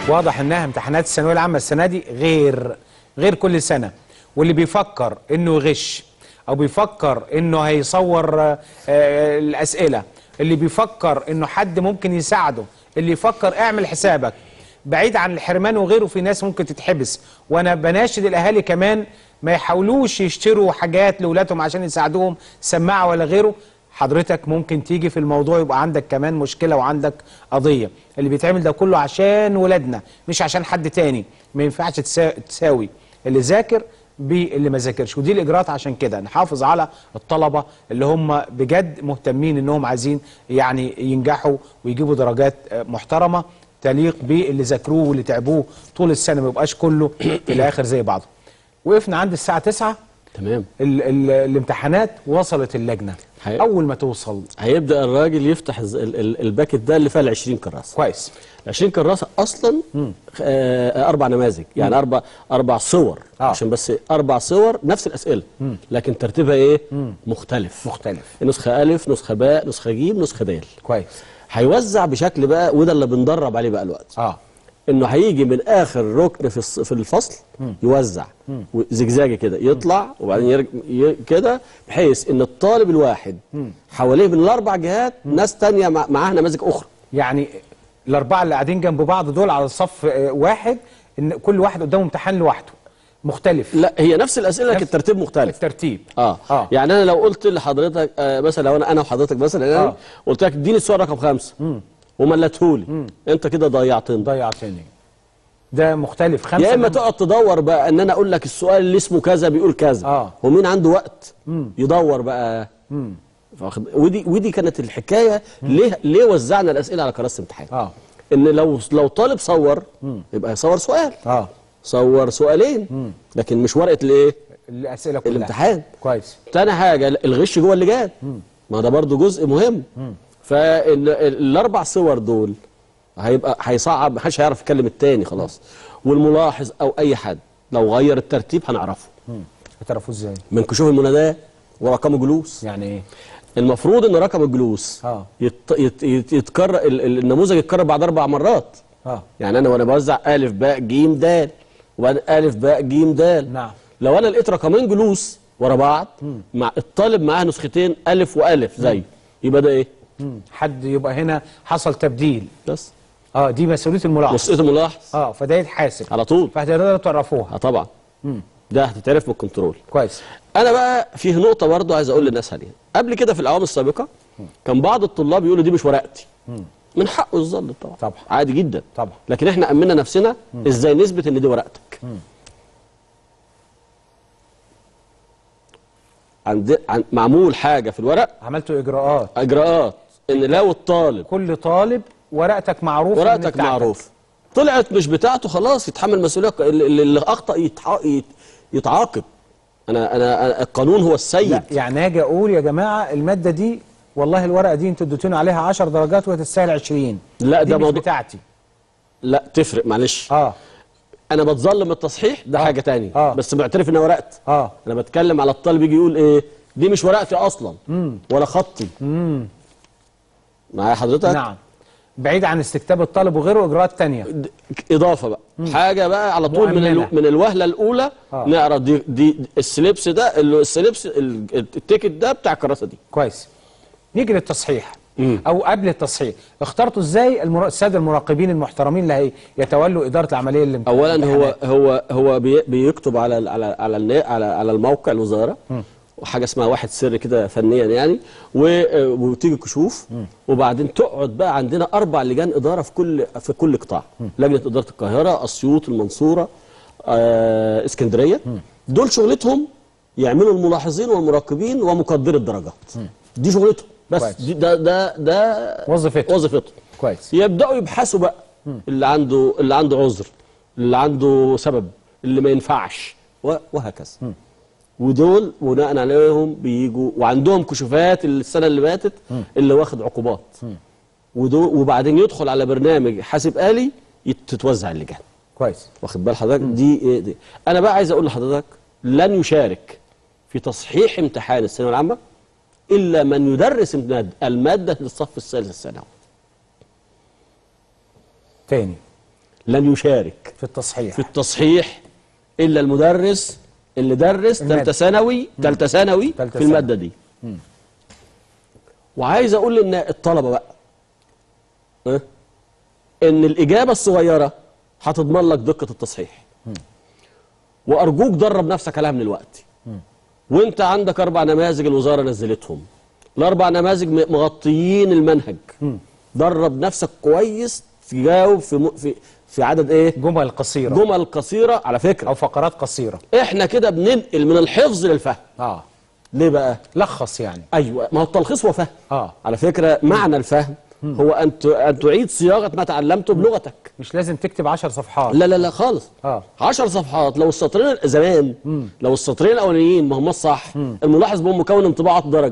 واضح انها امتحانات الثانويه العامه السنه دي غير غير كل سنه واللي بيفكر انه يغش او بيفكر انه هيصور آه، آه، الاسئله اللي بيفكر انه حد ممكن يساعده اللي يفكر اعمل حسابك بعيد عن الحرمان وغيره في ناس ممكن تتحبس وانا بناشد الاهالي كمان ما يحاولوش يشتروا حاجات لاولادهم عشان يساعدوهم سماعه ولا غيره حضرتك ممكن تيجي في الموضوع يبقى عندك كمان مشكله وعندك قضيه اللي بيتعمل ده كله عشان ولادنا مش عشان حد تاني ما ينفعش تسا- تساوي اللي ذاكر باللي ما ذاكرش ودي الاجراءات عشان كده نحافظ على الطلبه اللي هم بجد مهتمين انهم عايزين يعني ينجحوا ويجيبوا درجات آه، محترمه تليق باللي ذاكروه واللي تعبوه طول السنه ما يبقاش كله في الاخر زي بعضه وقفنا عند الساعه 9 تمام ال ال الامتحانات وصلت اللجنه حقيقي. اول ما توصل هيبدا الراجل يفتح الز- ال- ال- الباكت ده اللي فيها ال 20 كراسه كويس ال 20 كراسه اصلا آه اربع نماذج يعني اربع اربع صور آه. عشان بس اربع صور نفس الاسئله لكن ترتيبها ايه مختلف مختلف نسخه الف نسخه باء نسخه جيم نسخه دال كويس هيوزع بشكل بقى وده اللي بندرب عليه بقى الوقت اه انه هيجي من اخر ركن في الص- في الفصل يوزع زجزاجي كده يطلع وبعدين يرجع ي- كده بحيث ان الطالب الواحد حواليه من الاربع جهات ناس تانية مع- معاها نماذج اخرى يعني الاربعه اللي قاعدين جنب بعض دول على صف آه، واحد ان كل واحد قدامه امتحان لوحده مختلف لا هي نفس الاسئله لكن الترتيب مختلف الترتيب اه, اه يعني انا لو قلت لحضرتك آه مثلا لو انا انا وحضرتك مثلا يعني آه. قلت لك اديني السؤال رقم خمسه وملتهولي انت كده ضيعتني ضيعتني ده مختلف خمسه يا اما من- تقعد تدور بقى ان انا اقول لك السؤال اللي اسمه كذا بيقول كذا آه. ومين عنده وقت يدور بقى فاخد- ودي ودي كانت الحكايه ليه ليه وزعنا الاسئله على كراسه امتحان اه ان لو لو طالب صور يبقى يصور سؤال اه صور سؤالين لكن مش ورقه الايه الاسئله كلها الامتحان كويس تاني حاجه الغش جوه اللجان ما ده برضو جزء مهم فالاربع صور دول هيبقى هيصعب محدش هيعرف يكلم التاني خلاص والملاحظ او اي حد لو غير الترتيب هنعرفه هتعرفوا ازاي من كشوف المناداه ورقم الجلوس يعني ايه المفروض ان رقم الجلوس آه. يت يت يت يتكرر ال- ال- النموذج يتكرر بعد اربع مرات اه يعني انا وانا بوزع الف باء جيم دال وبعدين الف باء جيم دال نعم. لو انا لقيت رقمين جلوس ورا بعض مع الطالب معاه نسختين الف والف زي يبقى ده ايه مم. حد يبقى هنا حصل تبديل بس اه دي مسؤوليه الملاحظ مسؤوليه الملاحظ اه فده يتحاسب على طول فهتقدروا تعرفوها اه طبعا ده هتتعرف بالكنترول كويس انا بقى فيه نقطه برضو عايز اقول للناس عليها قبل كده في الاعوام السابقه كان بعض الطلاب يقولوا دي مش ورقتي من حقه الظل طبعا طبعا. عادي جدا طبعا. لكن احنا امنا نفسنا ازاي نثبت ان دي ورقتك عند عن معمول حاجه في الورق عملتوا اجراءات اجراءات ان لو الطالب كل طالب ورقتك معروفه إن ورقتك بتاعتك. معروف طلعت مش بتاعته خلاص يتحمل مسؤوليه اللي, اللي اخطا يتع... يت... يتعاقب أنا, انا انا القانون هو السيد لا يعني اجي اقول يا جماعه الماده دي والله الورقه دي انتوا اديتوني عليها 10 درجات وهي تستاهل 20 لا، دي ده مش موضوع- بتاعتي لا تفرق معلش اه انا بتظلم التصحيح ده حاجه تانية آه. بس معترف انها ورقتي اه انا بتكلم على الطالب يجي يقول ايه دي مش ورقتي اصلا ولا خطي معايا حضرتك نعم بعيد عن استكتاب الطالب وغيره اجراءات تانية د- اضافه بقى حاجه بقى على طول من مؤمنة. ال... من الوهله الاولى آه. نعرف دي دي السليبس ده ال- السليبس ال- التيكت ده بتاع الكراسه دي كويس نيجي للتصحيح او قبل التصحيح اخترتوا ازاي المرا... الساده المراقبين المحترمين اللي هي يتولوا اداره العمليه اللي اولا هو هو هو بي بيكتب على ال- على على النا- على على الموقع الوزاره وحاجه اسمها واحد سر كده فنيا يعني و- وتيجي كشوف وبعدين تقعد بقى عندنا اربع لجان اداره في كل في كل قطاع لجنه اداره القاهره اسيوط المنصوره آه، اسكندريه دول شغلتهم يعملوا الملاحظين والمراقبين ومقدري الدرجات دي شغلتهم بس كويس. دي ده ده ده وظيفتهم. وظيفتهم كويس يبداوا يبحثوا بقى اللي عنده اللي عنده عذر اللي عنده سبب اللي ما ينفعش و- وهكذا ودول بناء عليهم بيجوا وعندهم كشوفات السنه اللي فاتت اللي واخد عقوبات ودول وبعدين يدخل على برنامج حاسب آلي يت- تتوزع اللجان كويس واخد بال حضرتك دي ايه دي انا بقى عايز اقول لحضرتك لن يشارك في تصحيح امتحان الثانويه العامه الا من يدرس الماد- الماده للصف الثالث الثانوي تاني لن يشارك في التصحيح في التصحيح الا المدرس اللي درس المادة. ثالثه ثانوي ثالثه ثانوي تالتة في الماده دي وعايز اقول ان الطلبه بقى ها؟ ان الاجابه الصغيره هتضمن لك دقه التصحيح وارجوك درب نفسك عليها من الوقت وانت عندك اربع نماذج الوزاره نزلتهم الاربع نماذج م- مغطيين المنهج درب نفسك كويس تجاوب في م... في في عدد ايه جمل قصيره جمل قصيره على فكره او فقرات قصيره احنا كده بننقل من الحفظ للفهم اه ليه بقى لخص يعني ايوه ما هو التلخيص هو فهم آه. على فكره معنى الفهم هو ان ت- ان تعيد صياغه ما تعلمته بلغتك مش لازم تكتب 10 صفحات لا لا لا خالص آه. 10 صفحات لو السطرين زمان لو السطرين الاولانيين ما هم صح الملاحظ بهم مكون انطباعات درجه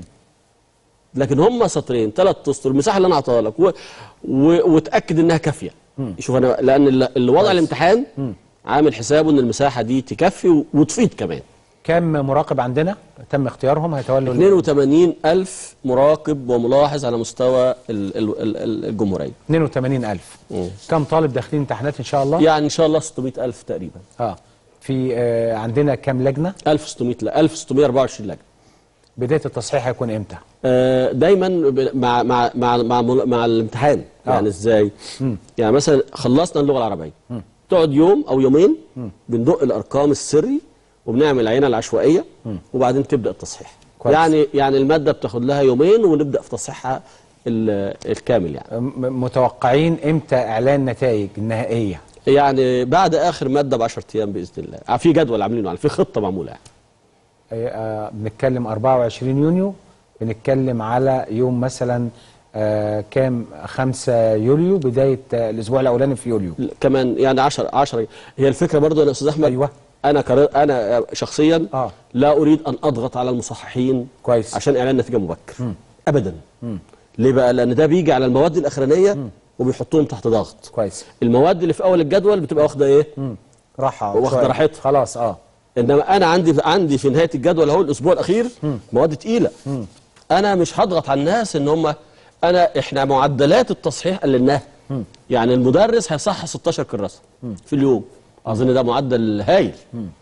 لكن هم سطرين ثلاث اسطر المساحه اللي انا اعطاها لك و... و... وتاكد انها كافيه شوف انا لان ال- اللي وضع الامتحان عامل حسابه ان المساحه دي تكفي و... وتفيد كمان كم مراقب عندنا تم اختيارهم هيتولوا ال- 82 ألف مراقب وملاحظ على مستوى ال- ال- ال- ال- الجمهورية 82000 مم. كم طالب داخلين امتحانات ان شاء الله يعني إن شاء الله 600 ألف تقريبا اه في آه عندنا كم لجنه 1600 لا 1624 لجنة بدايه التصحيح هيكون امتى آه، دايما ب- مع مع مع مع, مع الامتحان آه. يعني ازاي يعني مثلا خلصنا اللغه العربيه تقعد يوم او يومين بندق الارقام السري وبنعمل عينه العشوائيه وبعدين تبدا التصحيح كويس. يعني يعني الماده بتاخد لها يومين ونبدا في تصحيحها ال- الكامل يعني م- متوقعين امتى اعلان نتائج النهائيه يعني بعد اخر ماده ب 10 ايام باذن الله آه، في جدول عاملينه يعني في خطه معموله يعني. آه، آه، بنتكلم 24 يونيو بنتكلم على يوم مثلا آه كام 5 يوليو بدايه آه الاسبوع الاولاني في يوليو كمان يعني 10 10 هي الفكره برضو يا استاذ احمد أيوة. انا كر... انا شخصيا آه. لا اريد ان اضغط على المصححين كويس. عشان اعلان نتيجه مبكر ابدا ليه بقى لان ده بيجي على المواد الاخرانيه وبيحطوهم تحت ضغط كويس المواد اللي في اول الجدول بتبقى واخده ايه راحه واخدة شوية. راحتها. خلاص اه انما انا عندي عندي في نهايه الجدول اهو الاسبوع الاخير مواد تقيله انا مش هضغط على الناس ان هم انا احنا معدلات التصحيح قللناها يعني المدرس هيصحح 16 كراسه في اليوم اظن ده معدل هايل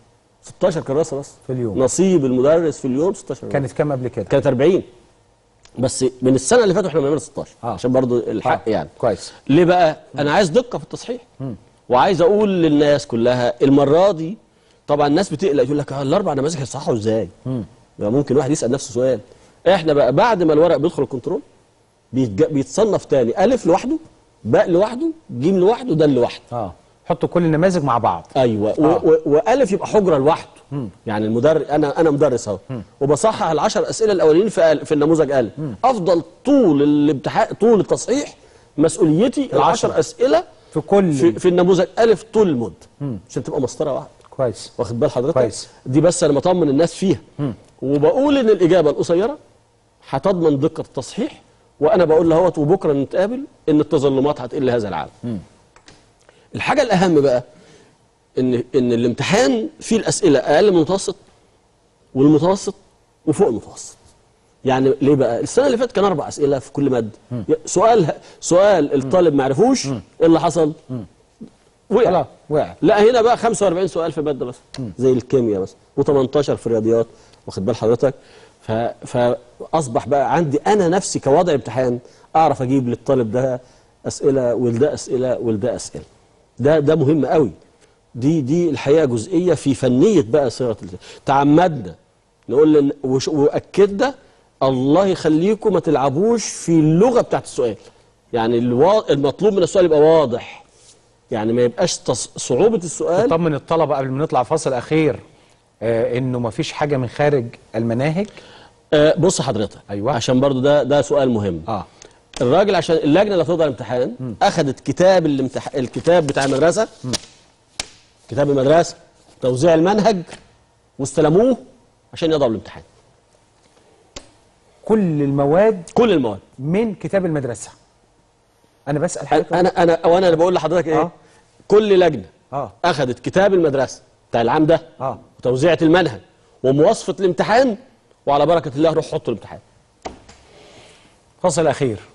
16 كراسه بس في اليوم. نصيب المدرس في اليوم 16 كراسة. كانت كام قبل كده كانت 40 بس من السنه اللي فاتت احنا بنعمل 16 آه. عشان برضو الحق آه. يعني كويس ليه بقى انا عايز دقه في التصحيح وعايز اقول للناس كلها المره دي طبعا الناس بتقلق يقول لك آه، الاربع نماذج هيصححوا ازاي يبقى ممكن واحد يسال نفسه سؤال احنا بقى بعد ما الورق بيدخل الكنترول بيتج- بيتصنف تاني الف لوحده باء لوحده جيم لوحده دال لوحده اه حطوا كل النماذج مع بعض ايوه و- آه. و- والف يبقى حجره لوحده يعني المدرس انا انا مدرس اهو وبصحح العشر اسئله الاولين في أل- في النموذج الف افضل طول الامتحان طول التصحيح مسؤوليتي العشر اسئله في كل في, في النموذج الف طول المده عشان تبقى مسطره واحده كويس واخد بال حضرتك كويس. دي بس انا بطمن الناس فيها وبقول ان الاجابه القصيره هتضمن دقه التصحيح وانا بقول لهوت وبكره نتقابل ان التظلمات هتقل هذا العام الحاجه الاهم بقى ان ان الامتحان فيه الاسئله اقل من المتوسط والمتوسط وفوق المتوسط يعني ليه بقى السنه اللي فاتت كان اربع اسئله في كل ماده سؤال سؤال الطالب ما عرفوش ايه اللي حصل وقع خلاص وقع لا هنا بقى 45 سؤال في ماده بس زي الكيمياء بس و18 في الرياضيات واخد بال حضرتك ف... فاصبح بقى عندي انا نفسي كوضع امتحان اعرف اجيب للطالب ده اسئله ولده اسئله ولده اسئله ده ده مهم قوي دي دي الحقيقه جزئيه في فنيه بقى صيغه ال- تعمدنا نقول لن... وش... واكدنا الله يخليكم ما تلعبوش في اللغه بتاعت السؤال يعني الوا... المطلوب من السؤال يبقى واضح يعني ما يبقاش تص... صعوبه السؤال طمن الطلبه قبل ما نطلع فاصل اخير آه انه ما فيش حاجه من خارج المناهج آه بص حضرتك أيوة. عشان برضو ده ده سؤال مهم اه الراجل عشان اللجنه اللي هتوضع الامتحان اخذت كتاب الامتح... الكتاب بتاع المدرسه كتاب المدرسه توزيع المنهج واستلموه عشان يضعوا الامتحان كل المواد كل المواد من كتاب المدرسه انا بسال حضرتك انا انا وانا اللي بقول لحضرتك ايه آه. كل لجنه اه اخذت كتاب المدرسه بتاع العام ده اه وتوزيعه المنهج ومواصفه الامتحان وعلى بركه الله روح حطوا الامتحان فاصل اخير